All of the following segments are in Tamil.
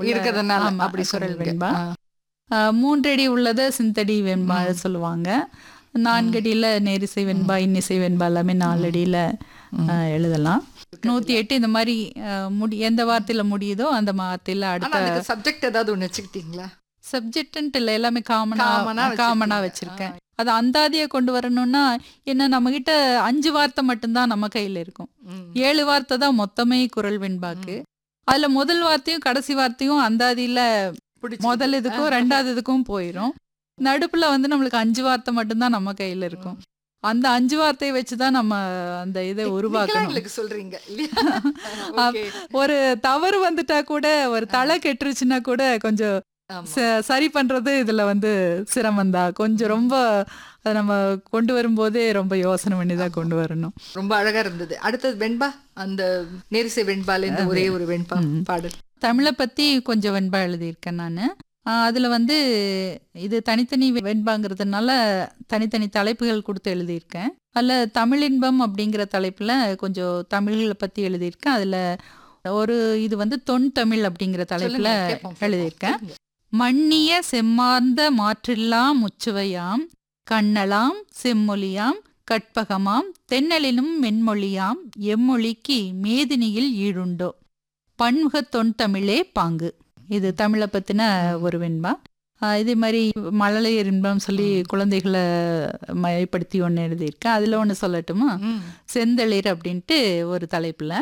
உள்ள- இருக்கிறதுனால ஆமா, அப்படி குரல் சொன்னீங்க. வெண்பா ஆ. ஆஹ் மூன்றடி உள்ளத சிந்தடி வெண்பா சொல்லுவாங்க நான்கடியில நேரிசை வெண்பா இன்னிசை வெண்பா எல்லாமே நாலடியில ஆஹ் எழுதலாம் நூத்தி எட்டு இந்த மாதிரி ஆஹ் முடி எந்த வார்த்தையில முடியுதோ அந்த வார்த்தையில ஆனா அடுத்த அதுக்கு சப்ஜெக்ட் ஏதாவது ஒண்ணு வச்சுக்கிட்டீங்களா சப்ஜெக்ட் இல்ல எல்லாமே காமனா காமனா காமனா வச்சிருக்கீங்க. வச்சிருக்கேன் அது அந்தாதியா கொண்டு வரணும்னா என்ன நம்ம கிட்ட அஞ்சு வார்த்தை மட்டும்தான் நம்ம கையில இருக்கும் ம். ஏழு வார்த்தை தான் மொத்தமே குரல் வெண்பாக்கு அதுல முதல் வார்த்தையும் கடைசி வார்த்தையும் அந்தாதியில பிடிச்சு முதல் இதுக்கும் ரெண்டாவது இதுக்கும் போயிரும் நடுப்புல வந்து நம்மளுக்கு அஞ்சு வார்த்தை மட்டும்தான் நம்ம கையில இருக்கும் அந்த அஞ்சு வார்த்தையை வச்சுதான் நம்ம அந்த இதை நீங்களா உருவாக்கணும் எங்களுக்கு சொல்றீங்க இல்லையா அப்- Okay. ஒரு தவறு வந்துட்டா கூட ஒரு தலை கெட்டுருச்சுன்னா கூட கொஞ்சம் ஆமா. ச- சரி பண்றது இதுல வந்து சிரமம்தான் கொஞ்சம் ரொம்ப அதை நம்ம கொண்டு வரும்போதே ரொம்ப யோசனை பண்ணி தான் கொண்டு வரணும் ரொம்ப அழகா இருந்தது அடுத்தது வெண்பா அந்த நேரிசை வெண்பால இருந்து ஒரே ஒரு வெண்பா பாடல் தமிழை பத்தி கொஞ்சம் வெண்பா எழுதியிருக்கேன் நான் அதுல வந்து இது தனித்தனி வெண்பாங்கிறதுனால தனித்தனி தலைப்புகள் கொடுத்து எழுதியிருக்கேன் அதுல தமிழின்பம் அப்படிங்கிற தலைப்புல கொஞ்சம் தமிழ்களை பத்தி எழுதியிருக்கேன் அதுல ஒரு இது வந்து தொன் தமிழ் அப்படிங்கிற தலைப்புல சொல்லுங்க, கேட்போம், கேட்போம். எழுதியிருக்கேன் சொல்லுங்க. மன்னிய செம்மார்ந்த மாற்றில்லா முச்சுவையாம் கண்ணலாம் செம்மொழியாம் கற்பகமாம் தென்னலினும் மென்மொழியாம் எம்மொழிக்கு மேதினியில் ஈடுண்டோ பன்முக தொன் தமிழே பாங்கு இது தமிழை பத்தின ஒரு வெண்பா ஆஹ் இதே மாதிரி மழலையர் இன்பம் சொல்லி குழந்தைகளை மயப்படுத்தி ஒன்று எழுதியிருக்கேன் அதில் ஒன்று சொல்லட்டுமா ம். செந்தளிர் அப்படின்ட்டு ஒரு தலைப்புல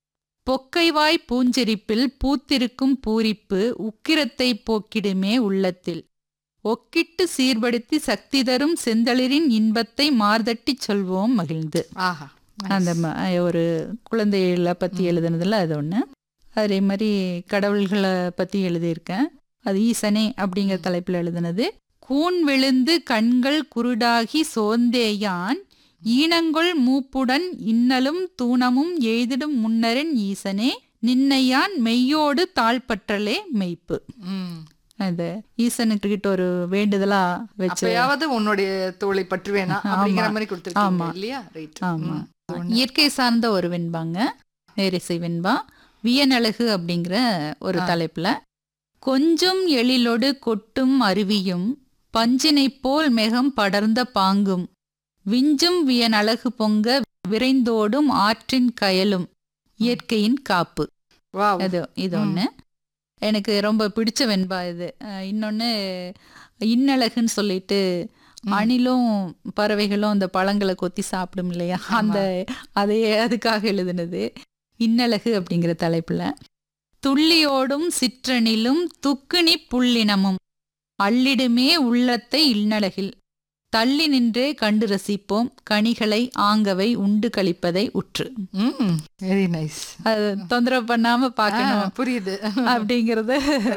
பொக்கைவாய் பூஞ்செரிப்பில் பூத்திருக்கும் பூரிப்பு உக்கிரத்தை போக்கிடுமே உள்ளத்தில் ஒக்கிட்டு சீர்படுத்தி சக்தி தரும் செந்தளிரின் இன்பத்தை மார்தட்டி சொல்வோம் மகிழ்ந்து ஆஹா அந்த ம- ஒரு குழந்தைகளை பத்தி எழுதுனதுல அது ஒண்ணு அதே மாதிரி கடவுள்களை பத்தி எழுதியிருக்கேன் அது ஈசனே அப்படிங்கிற தலைப்புல எழுதுனது கூன் விழுந்து கண்கள் குருடாகி சோர்ந்தேயான் ஈனங்கொள் மூப்புடன் இன்னலும் தூணமும் எய்திடும் முன்னரன் ஈசனே நின்னையான் மெய்யோடு தாழ்பற்றலே மெய்ப்பு ம். அது ஈசனுக்கு கிட்ட ஒரு வேண்டுதலா வச்சு அப்பயாவது உன்னுடைய தோளை பற்றுவேனா அப்படிங்கிற மாதிரி கொடுத்துருக்கீங்க ஆமா. இல்லையா ரைட் ஆமா இயற்கை சார்ந்த ஒரு வெண்பாங்க நேரிசை வெண்பா வியனழகு அப்படிங்கிற ஒரு ஆ. தலைப்புல கொஞ்சம் எழிலொடு கொட்டும் அருவியும் பஞ்சினைப் போல் மெகம் படர்ந்த பாங்கும் விஞ்சும் வியனழகு பொங்க விரைந்தோடும் ஆற்றின் கயலும் இயற்கையின் காப்பு வாவ் அது இது ஒண்ணு எனக்கு ரொம்ப பிடிச்ச வெண்பா இது அஹ் இன்னொன்னு இன்னழகுன்னு சொல்லிட்டு அணிலும் பறவைகளும் அந்த பழங்களை கொத்தி சாப்பிடும் இல்லையா அந்த அதையே அதுக்காக எழுதுனது இன்னழகு அப்படிங்கிற தலைப்புல துள்ளியோடும் சிற்றணிலும் துக்குனி புள்ளினமும் அள்ளிடுமே உள்ளத்தை இல்லழகில் தள்ளி நின்றே கண்டு ரசிப்போம் கனிகளை ஆங்கவை உண்டு கழிப்பதை உற்று ம் வெரி நைஸ் அது தொந்தரவு பண்ணாம பார்க்கணும் புரியுது அப்படிங்கறத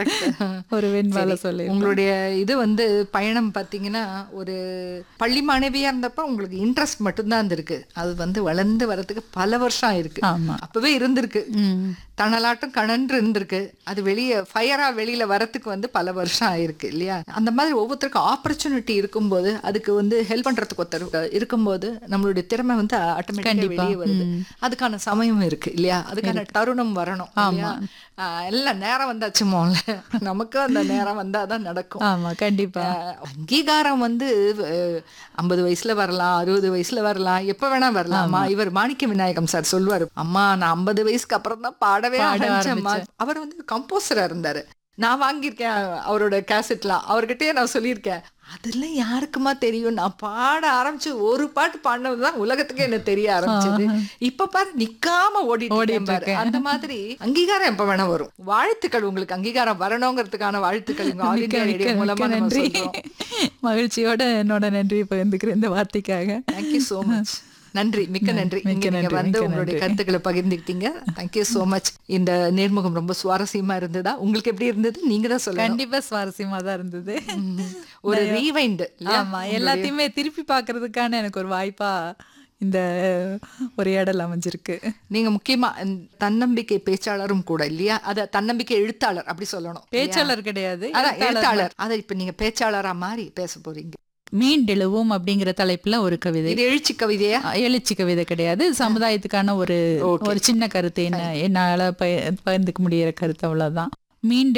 ஒரு வெண்பால சொல்லி உங்களுடைய இது வந்து பயணம் பார்த்தீங்கன்னா ஒரு பள்ளி மாணவியா இருந்தப்ப உங்களுக்கு இன்ட்ரெஸ்ட் மட்டும்தான் இருந்திருக்கு அது வந்து வளர்ந்து வரதுக்கு பல வருஷம் ஆயிருக்கு ஆமா அப்பவே இருந்திருக்கு ம். தணலாட்டம் கணன்று இருந்திருக்கு அது வெளியே ஃபயரா வெளியில வரத்துக்கு வந்து பல வருஷம் ஆயிருக்கு இல்லையா அந்த மாதிரி ஒவ்வொருத்தருக்கும் ஆப்பர்ச்சுனிட்டி இருக்கும்போது அதுக்கு வந்து ஹெல்ப் பண்றதுக்கு ஒருத்தர் இருக்கும்போது நம்மளுடைய திறமை வந்து ஆட்டோமேட்டிக்கா கண்டிப்பா. வெளியே வருது ம். அதுக்கான சமயம் இருக்கு இல்லையா அதுக்கான தருணம் வரணும் இல்லையா? ஆஹ் எல்லாம் நேரம் வந்தாச்சு மோல நமக்கும் அந்த நேரம் வந்தாதான் நடக்கும் ஆமா கண்டிப்பா ஆஹ் அங்கீகாரம் வந்து ஐம்பது வயசுல வரலாம் அறுபது வயசுல வரலாம் எப்ப வேணா வரலாமா இவர் மாணிக்க விநாயகம் சார் சொல்லுவாரு அம்மா நான் ஐம்பது வயசுக்கு அப்புறம் தான் பாடவே பாட ஆரம்பிச்சேம்மா அவர் வந்து கம்போசரா இருந்தாரு நான் வாங்கியிருக்கேன் அவரோட கேசட்லாம் அவர்கிட்டயே நான் சொல்லியிருக்கேன் அதெல்லாம் யாருக்குமா தெரியும் நான் பாட ஆரம்பிச்சு ஒரு பாட்டு பாடினதுதான் உலகத்துக்கே என்ன தெரிய ஆரம்பிச்சது இப்ப பாரு நிக்காம ஓடிட்டு ஓடிட்டு பாரு இருக்கேன். அந்த மாதிரி அங்கீகாரம் எப்ப வேணா வரும் வாழ்த்துக்கள் உங்களுக்கு அங்கீகாரம் வரணுங்கிறதுக்கான வாழ்த்துக்கள் இங்க ஆல் மிக்க இந்தியா மிக்க ரேடியோ மிக்க மூலமா நம்ம நன்றி சொல்றோம் மகிழ்ச்சியோட என்னோட நன்றி பகிர்ந்துக்கிறேன் இந்த வார்த்தைக்காக தேங்க்யூ சோ மச் நன்றி மிக்க நன்றி மிக்க இங்க நீங்க நன்றி, வந்து மிக்க உங்களுடைய நன்றி. கருத்துக்களை பகிர்ந்துக்கிட்டீங்க தேங்க்யூ சோ மச் இந்த நேர்முகம் ரொம்ப சுவாரஸ்யமா இருந்ததா உங்களுக்கு எப்படி இருந்தது நீங்க தான் சொல்லணும் கண்டிப்பா சுவாரஸ்யமா தான் இருந்தது ஒரு ரீவைண்ட் ஆமா எல்லாத்தையுமே திருப்பி பார்க்கிறதுக்கான எனக்கு ஒரு வாய்ப்பா இந்த உரையாடல் அமைஞ்சிருக்கு நீங்க முக்கியமா இந்த தன்னம்பிக்கை பேச்சாளரும் கூட இல்லையா அத தன்னம்பிக்கை எழுத்தாளர் அப்படி சொல்லணும் பேச்சாளர் கிடையாது அதான் எழுத்தாளர் அதை இப்ப நீங்க பேச்சாளரா மாறி பேச போறீங்க மீண்டெழுவோம் அப்படிங்கிற தலைப்புல ஒரு கவிதை இது எழுச்சி கவிதையா எழுச்சி கவிதை கிடையாது சமுதாயத்துக்கான ஒரு ஒரு சின்ன கருத்து என்ன என்னால பய- பகிர்ந்துக்க முடியற கருத்து அவ்வளவுதான் மீண்டு